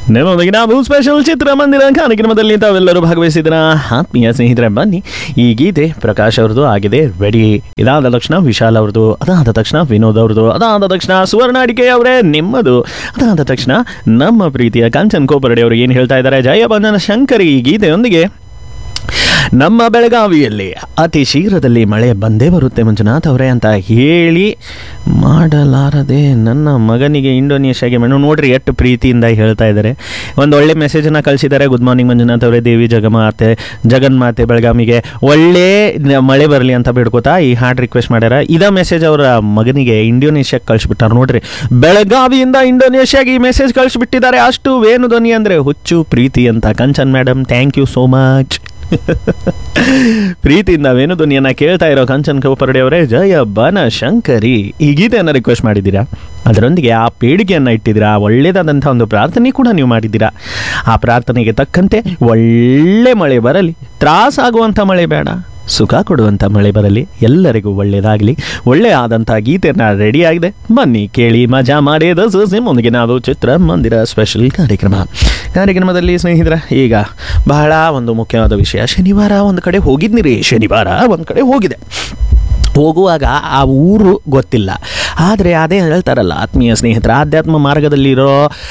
ನಿಮ್ಮೊಂದಿಗೆ ನಾವು ಸ್ಪೆಷಲ್ ಚಿತ್ರಮಂದಿರ ಕಾರ್ಯಕ್ರಮದಲ್ಲಿ ತಾವೆಲ್ಲರೂ ಭಾಗವಹಿಸಿದ್ರ ಆತ್ಮೀಯ ಸ್ನೇಹಿತರೆ ಬನ್ನಿ ಈ ಗೀತೆ ಪ್ರಕಾಶ್ ಅವ್ರದ್ದು ಆಗಿದೆ ರೆಡಿ ಇದಾದ ತಕ್ಷಣ ವಿಶಾಲ್ ಅವ್ರದ್ದು ಅದಾದ ತಕ್ಷಣ ವಿನೋದ್ ಅವ್ರದ್ದು ಅದಾದ ತಕ್ಷಣ ಸುವರ್ಣ ಅಡಿಕೆ ಅವರೇ ನಿಮ್ಮದು ಅದಾದ ತಕ್ಷಣ ನಮ್ಮ ಪ್ರೀತಿಯ ಕಾಂಚನ್ ಕೋಪರಡೆ ಅವರು ಏನು ಹೇಳ್ತಾ ಇದ್ದಾರೆ ಜಯಬಂಧನ ಶಂಕರಿ ಈ ಗೀತೆಯೊಂದಿಗೆ ನಮ್ಮ ಬೆಳಗಾವಿಯಲ್ಲಿ ಅತಿ ಶೀಘ್ರದಲ್ಲಿ ಮಳೆ ಬಂದೇ ಬರುತ್ತೆ ಮಂಜುನಾಥ್ ಅವರೇ ಅಂತ ಹೇಳಿ ಮಾಡಲಾರದೆ ನನ್ನ ಮಗನಿಗೆ ಇಂಡೋನೇಷ್ಯಾಗೆ ಮಣ್ಣು ನೋಡ್ರಿ ಎಷ್ಟು ಪ್ರೀತಿಯಿಂದ ಹೇಳ್ತಾ ಇದ್ದಾರೆ ಒಂದು ಒಳ್ಳೆ ಮೆಸೇಜನ್ನು ಕಳಿಸಿದ್ದಾರೆ ಗುಡ್ ಮಾರ್ನಿಂಗ್ ಮಂಜುನಾಥ್ ಅವರೇ ದೇವಿ ಜಗಮಾತೆ ಜಗನ್ಮಾತೆ ಬೆಳಗಾವಿಗೆ ಒಳ್ಳೆ ನ- ಮಳೆ ಬರಲಿ ಅಂತ ಬೇಡ್ಕೋತಾ ಈ ಹಾಡ್ ರಿಕ್ವೆಸ್ಟ್ ಮಾಡ್ಯಾರ ಇದ ಮೆಸೇಜ್ ಅವರ ಮಗನಿಗೆ ಇಂಡೋನೇಷ್ಯಾಗೆ ಕಳಿಸ್ಬಿಟ್ಟಾರ ನೋಡ್ರಿ ಬೆಳಗಾವಿಯಿಂದ ಇಂಡೋನೇಷ್ಯಾಗೆ ಈ ಮೆಸೇಜ್ ಕಳಿಸ್ಬಿಟ್ಟಿದ್ದಾರೆ ಅಷ್ಟು ವೇಣು ಧ್ವನಿ ಅಂದರೆ ಹುಚ್ಚು ಪ್ರೀತಿ ಅಂತ Kanchan madam thank you so much ಪ್ರೀತಿಯಿಂದ ವೇಣು ಧ್ವನಿಯನ್ನ ಕೇಳ್ತಾ ಇರೋ ಕಂಚನ್ ಕೌಪರ್ಡೆ ಅವರೇ ಜಯ ಬನ ಶಂಕರಿ ಈ ಗೀತೆಯನ್ನು ರಿಕ್ವೆಸ್ಟ್ ಮಾಡಿದ್ದೀರಾ ಅದರೊಂದಿಗೆ ಆ ಬೇಡಿಕೆಯನ್ನು ಇಟ್ಟಿದ್ದೀರಾ ಒಳ್ಳೆಯದಾದಂಥ ಒಂದು ಪ್ರಾರ್ಥನೆ ಕೂಡ ನೀವು ಮಾಡಿದ್ದೀರಾ ಆ ಪ್ರಾರ್ಥನೆಗೆ ತಕ್ಕಂತೆ ಒಳ್ಳೆ ಮಳೆ ಬರಲಿ ತ್ರಾಸಾಗುವಂಥ ಮಳೆ ಬೇಡ ಸುಖ ಕೊಡುವಂಥ ಮಳೆ ಬರಲಿ ಎಲ್ಲರಿಗೂ ಒಳ್ಳೆಯದಾಗಲಿ ಒಳ್ಳೆಯ ಆದಂಥ ಗೀತೆಯನ್ನು ರೆಡಿಯಾಗಿದೆ ಬನ್ನಿ ಕೇಳಿ ಮಜಾ ಮಾಡಿದ ಮುಂದಿಗೆ ನಾವು ಚಿತ್ರಮಂದಿರ ಸ್ಪೆಷಲ್ ಕಾರ್ಯಕ್ರಮ ಕಾರ್ಯಕ್ರಮದಲ್ಲಿ ಸ್ನೇಹಿತರ ಈಗ ಬಹಳ ಒಂದು ಮುಖ್ಯವಾದ ವಿಷಯ ಶನಿವಾರ ಒಂದು ಕಡೆ ಹೋಗಿದ್ನಿರಿ ಶನಿವಾರ ಒಂದು ಕಡೆ ಹೋಗಿದೆ ಹೋಗುವಾಗ ಆ ಊರು ಗೊತ್ತಿಲ್ಲ ಆದರೆ ಅದೇ ಹೇಳ್ತಾರಲ್ಲ ಆತ್ಮೀಯ ಸ್ನೇಹಿತರ ಆಧ್ಯಾತ್ಮ ಮಾರ್ಗದಲ್ಲಿರೋ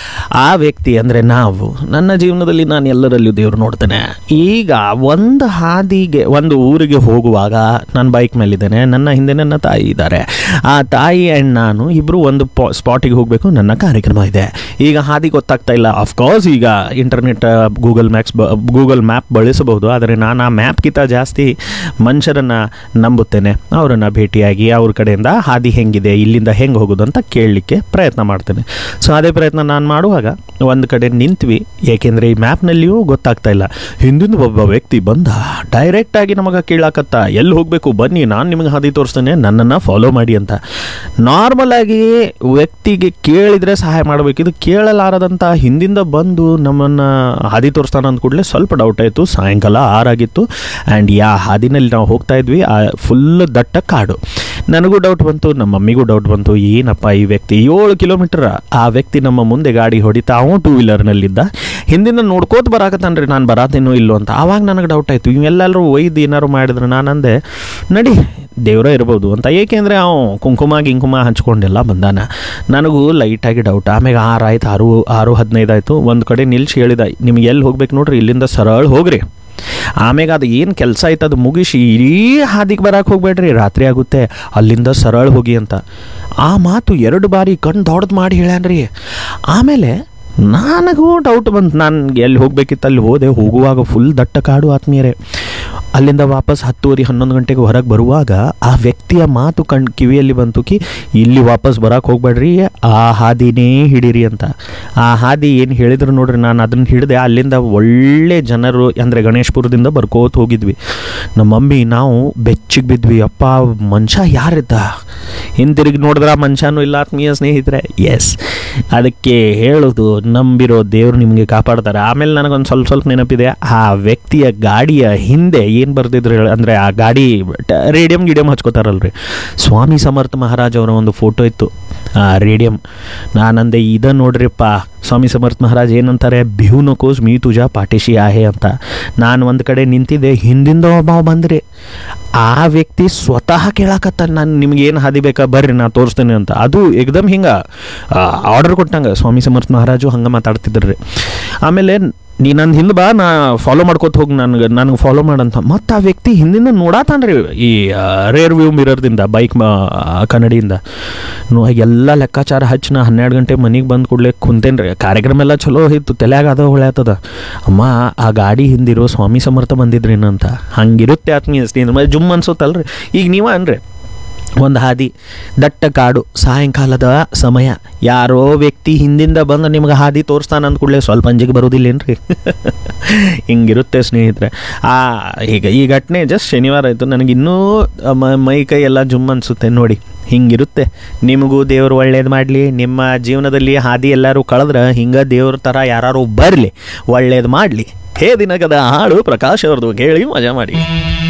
ಆ ವ್ಯಕ್ತಿ ಅಂದರೆ ನಾವು ನನ್ನ ಜೀವನದಲ್ಲಿ ನಾನು ಎಲ್ಲರಲ್ಲೂ ದೇವರು ನೋಡ್ತೇನೆ ಈಗ ಒಂದು ಹಾದಿಗೆ ಒಂದು ಊರಿಗೆ ಹೋಗುವಾಗ ನಾನು ಬೈಕ್ ಮೇಲಿದ್ದೇನೆ ನನ್ನ ಹಿಂದೆ ನನ್ನ ತಾಯಿ ಇದ್ದಾರೆ ಆ ತಾಯಿ ಆ್ಯಂಡ್ ನಾನು ಇಬ್ಬರು ಒಂದು ಸ್ಪಾಟಿಗೆ ಹೋಗಬೇಕು ನನ್ನ ಕಾರ್ಯಕ್ರಮ ಇದೆ ಈಗ ಹಾದಿ ಗೊತ್ತಾಗ್ತಾ ಇಲ್ಲ ಅಫ್ಕೋರ್ಸ್ ಈಗ internet Google maps Google map ಬಳಸಬಹುದು ಆದರೆ ನಾನು ಆ ಮ್ಯಾಪ್ಗಿಂತ ಜಾಸ್ತಿ ಮನುಷ್ಯರನ್ನು ನಂಬುತ್ತೇನೆ ಅವರನ್ನು ಭೇಟಿಯಾಗಿ ಅವ್ರ ಕಡೆಯಿಂದ ಹಾದಿ ಹೆಂಗಿದೆ ಇಲ್ಲಿಂದ ಹೆಂಗೆ ಹೋಗೋದು ಅಂತ ಕೇಳಲಿಕ್ಕೆ ಪ್ರಯತ್ನ ಮಾಡ್ತೇನೆ ಸೊ ಅದೇ ಪ್ರಯತ್ನ ನಾನು ಮಾಡುವಾಗ ಒಂದು ಕಡೆ ನಿಂತ್ವಿ ಏಕೆಂದರೆ ಈ ಮ್ಯಾಪ್ನಲ್ಲಿಯೂ ಗೊತ್ತಾಗ್ತಾ ಇಲ್ಲ ಹಿಂದಿಂದ ಒಬ್ಬ ವ್ಯಕ್ತಿ ಬಂದ ಡೈರೆಕ್ಟಾಗಿ ನಮಗೆ ಕೇಳಾಕತ್ತ ಎಲ್ಲಿ ಹೋಗಬೇಕು ಬನ್ನಿ ನಾನು ನಿಮಗೆ ಹಾದಿ ತೋರಿಸ್ತೇನೆ ನನ್ನನ್ನು ಫಾಲೋ ಮಾಡಿ ಅಂತ ನಾರ್ಮಲ್ ಆಗಿ ವ್ಯಕ್ತಿಗೆ ಕೇಳಿದರೆ ಸಹಾಯ ಮಾಡಬೇಕು ಇದು ಕೇಳಲಾರದಂಥ ಹಿಂದಿಂದ ಬಂದು ನಮ್ಮನ್ನು ಹಾದಿ ತೋರಿಸ್ತಾನ ಅಂದ ಕೂಡಲೇ ಸ್ವಲ್ಪ ಡೌಟ್ ಆಯಿತು ಸಾಯಂಕಾಲ ಆರಾಗಿತ್ತು ಆ್ಯಂಡ್ ಯಾ ಹಾದಿನಲ್ಲಿ ನಾವು ಹೋಗ್ತಾ ಇದ್ವಿ ಆ ಫುಲ್ ದಟ್ಟ ಕಾಡು ನನಗೂ ಡೌಟ್ ಬಂತು ನಮ್ಮ ಮಮ್ಮಿಗೂ ಡೌಟ್ ಬಂತು ಏನಪ್ಪ ಈ ವ್ಯಕ್ತಿ ಏಳು ಕಿಲೋಮೀಟರ್ ಆ ವ್ಯಕ್ತಿ ನಮ್ಮ ಮುಂದೆ ಗಾಡಿ ಹೊಡಿತಾ ಅವನು ಟೂ ವೀಲರ್ನಲ್ಲಿದ್ದ ಹಿಂದಿನ ನೋಡ್ಕೋತ ಬರಾಕತ್ತಾನ್ರಿ ನಾನು ಬರಾತೇನೋ ಇಲ್ಲೋ ಅಂತ ಆವಾಗ ನನಗೆ ಡೌಟ್ ಆಯಿತು ಇವೆಲ್ಲರೂ ಒಯ್ದು ಏನಾರು ಮಾಡಿದ್ರೆ ನಾನಂದೆ ನಡಿ ದೇವರೇ ಇರ್ಬೋದು ಅಂತ ಏಕೆಂದರೆ ಅವ ಕುಂಕುಮ ಗಿಂಕುಮ ಹಂಚ್ಕೊಂಡೆಲ್ಲ ಬಂದಾನ ನನಗೂ ಲೈಟಾಗಿ ಡೌಟ್ ಆಮೇಲೆ ಆರು ಆಯ್ತು ಆರು ಆರು ಹದಿನೈದು ಆಯಿತು ಒಂದು ಕಡೆ ನಿಲ್ಸಿ ಹೇಳಿದ ನಿಮ್ಗೆ ಎಲ್ಲಿ ಹೋಗ್ಬೇಕು ನೋಡ್ರಿ ಇಲ್ಲಿಂದ ಸರಳ ಹೋಗ್ರಿ ಆಮೇಲೆ ಅದು ಏನು ಕೆಲಸ ಆಯ್ತು ಅದು ಮುಗಿಸಿ ಇಡೀ ಹಾದಿಗೆ ಬರಕ್ಕೆ ಹೋಗ್ಬೇಡ್ರಿ ರಾತ್ರಿ ಆಗುತ್ತೆ ಅಲ್ಲಿಂದ ಸರಳ ಹೋಗಿ ಅಂತ ಆ ಮಾತು ಎರಡು ಬಾರಿ ಕಣ್ಣು ದೊಡ್ಡದು ಮಾಡಿ ಹೇಳ್ಯಾನ್ರಿ ಆಮೇಲೆ ನನಗೂ ಡೌಟ್ ಬಂತು ನಾನು ಎಲ್ಲಿ ಹೋಗ್ಬೇಕಿತ್ತು ಅಲ್ಲಿ ಹೋದೆ ಹೋಗುವಾಗ ಫುಲ್ ದಟ್ಟ ಕಾಡು ಆತ್ಮೀಯರೇ ಅಲ್ಲಿಂದ ವಾಪಸ್ ಹತ್ತುವರೆ ಹನ್ನೊಂದು ಗಂಟೆಗೆ ಹೊರಗೆ ಬರುವಾಗ ಆ ವ್ಯಕ್ತಿಯ ಮಾತು ಕಣ್ ಕಿವಿಯಲ್ಲಿ ಬಂತು ಕಿ ಇಲ್ಲಿ ವಾಪಸ್ ಬರಕ್ಕೆ ಹೋಗ್ಬೇಡ್ರಿ ಆ ಹಾದಿನೇ ಹಿಡೀರಿ ಅಂತ ಆ ಹಾದಿ ಏನು ಹೇಳಿದ್ರು ನೋಡ್ರಿ ನಾನು ಅದನ್ನು ಹಿಡಿದೆ ಅಲ್ಲಿಂದ ಒಳ್ಳೆ ಜನರು ಅಂದರೆ ಗಣೇಶ್ಪುರದಿಂದ ಬರ್ಕೋತ ಹೋಗಿದ್ವಿ ನಮ್ಮ ಮಮ್ಮಿ ನಾವು ಬೆಚ್ಚಿಗೆ ಬಿದ್ವಿ ಅಪ್ಪ ಮನುಷ್ಯ ಯಾರಿದ್ದ ಹಿಂದಿರುಗಿ ನೋಡಿದ್ರೆ ಆ ಮನುಷ್ಯನೂ ಇಲ್ಲ ಆತ್ಮೀಯ ಸ್ನೇಹಿತರೆ ಎಸ್ ಅದಕ್ಕೆ ಹೇಳೋದು ನಂಬಿರೋ ದೇವ್ರು ನಿಮಗೆ ಕಾಪಾಡ್ತಾರೆ ಆಮೇಲೆ ನನಗೊಂದು ಸ್ವಲ್ಪ ಸ್ವಲ್ಪ ನೆನಪಿದೆ ಆ ವ್ಯಕ್ತಿಯ ಗಾಡಿಯ ಹಿಂದೆ ಏನು ಬರ್ತಿದ್ರು ಹೇಳ ಅಂದರೆ ಆ ಗಾಡಿ ರೇಡಿಯಂ ಗಿಡಿಯಂ ಹಚ್ಕೋತಾರಲ್ರಿ ಸ್ವಾಮಿ ಸಮರ್ಥ ಮಹಾರಾಜ್ ಅವರ ಒಂದು ಫೋಟೋ ಇತ್ತು ಆ ರೇಡಿಯಂ ನಾನಂದೆ ಇದ ನೋಡ್ರಿಪ್ಪ ಸ್ವಾಮಿ ಸಮರ್ಥ ಮಹಾರಾಜ್ ಏನಂತಾರೆ ಭಿವ್ ನಕೋಸ್ ಮೀ ತುಜಾ ಪಾಟಿಶಿ ಆಹೆ ಅಂತ ನಾನು ಒಂದು ಕಡೆ ನಿಂತಿದ್ದೆ ಹಿಂದಿಂದ ಒಬ್ಬ ಬಂದ್ರಿ ಆ ವ್ಯಕ್ತಿ ಸ್ವತಃ ಕೇಳಾಕತ್ತ ನಾನು ನಿಮ್ಗೆ ಏನು ಹಾದಿ ಬೇಕಾ ಬರ್ರಿ ನಾ ತೋರಿಸ್ತೇನೆ ಅಂತ ಅದು ಏಕ್ದಮ್ ಹಿಂಗೆ ಆರ್ಡರ್ ಕೊಟ್ಟಂಗೆ ಸ್ವಾಮಿ ಸಮರ್ಥ ಮಹಾರಾಜು ಹಂಗೆ ಮಾತಾಡ್ತಿದ್ರಿ ಆಮೇಲೆ ನೀ ನನ್ನ ಹಿಂದೆ ಬಾ ನಾ ಫಾಲೋ ಮಾಡ್ಕೋತ ಹೋಗಿ ನನಗೆ ನನಗೆ ಫಾಲೋ ಮಾಡಂತ ಮತ್ತು ಆ ವ್ಯಕ್ತಿ ಹಿಂದಿಂದ ನೋಡಾತಾನ್ರಿ ಈ ರೇರ್ ವ್ಯೂ ಮಿರರ್ದಿಂದ ಬೈಕ್ ಕನ್ನಡಿಯಿಂದ ನೋ ಎಲ್ಲ ಲೆಕ್ಕಾಚಾರ ಹಚ್ಚಿ ನಾ ಹನ್ನೆರಡು ಗಂಟೆ ಮನೆಗೆ ಬಂದು ಕೂಡಲೇ ಕುಂತೇನೆ ರೀ ಕಾರ್ಯಕ್ರಮ ಎಲ್ಲ ಚಲೋ ಇತ್ತು ತಲೆಯಾಗ ಅದ ಹೊಳ್ಯಾತದ ಅಮ್ಮ ಆ ಗಾಡಿ ಹಿಂದಿರೋ ಸ್ವಾಮಿ ಸಮರ್ಥ ಬಂದಿದ್ರೇನಂತ ಹಂಗಿರುತ್ತೆ ಆತ್ಮೀಯ ಸ್ನೇಹಿತರೆ ಮತ್ತೆ ಜುಮ್ ಅನ್ಸುತ್ತಲ್ರಿ ಈಗ ನೀವ ಅನ್ರಿ ಒಂದು ಹಾದಿ ದಟ್ಟ ಕಾಡು ಸಾಯಂಕಾಲದ ಸಮಯ ಯಾರೋ ವ್ಯಕ್ತಿ ಹಿಂದಿಂದ ಬಂದು ನಿಮ್ಗೆ ಹಾದಿ ತೋರಿಸ್ತಾನೆ ಅಂದ ಕೂಡಲೇ ಸ್ವಲ್ಪ ಅಂಜಿಗೆ ಬರೋದಿಲ್ಲೇನ್ರಿ ಹಿಂಗಿರುತ್ತೆ ಸ್ನೇಹಿತರೆ ಆ ಈಗ ಈ ಘಟನೆ ಜಸ್ಟ್ ಶನಿವಾರ ಆಯಿತು ನನಗೆ ಇನ್ನೂ ಮ- ಮೈ ಕೈ ಎಲ್ಲ ಜುಮ್ ಅನಿಸುತ್ತೆ ನೋಡಿ ಹಿಂಗಿರುತ್ತೆ ನಿಮಗೂ ದೇವರು ಒಳ್ಳೇದು ಮಾಡಲಿ ನಿಮ್ಮ ಜೀವನದಲ್ಲಿ ಹಾದಿ ಎಲ್ಲರೂ ಕಳೆದ್ರೆ ಹಿಂಗೆ ದೇವ್ರ ಥರ ಯಾರು ಬರಲಿ ಒಳ್ಳೇದು ಮಾಡಲಿ ಹೇ ದಿನಕದ ಹಾಡು ಪ್ರಕಾಶ್ ಅವ್ರದ್ದು ಕೇಳಿ ಮಜಾ ಮಾಡಿ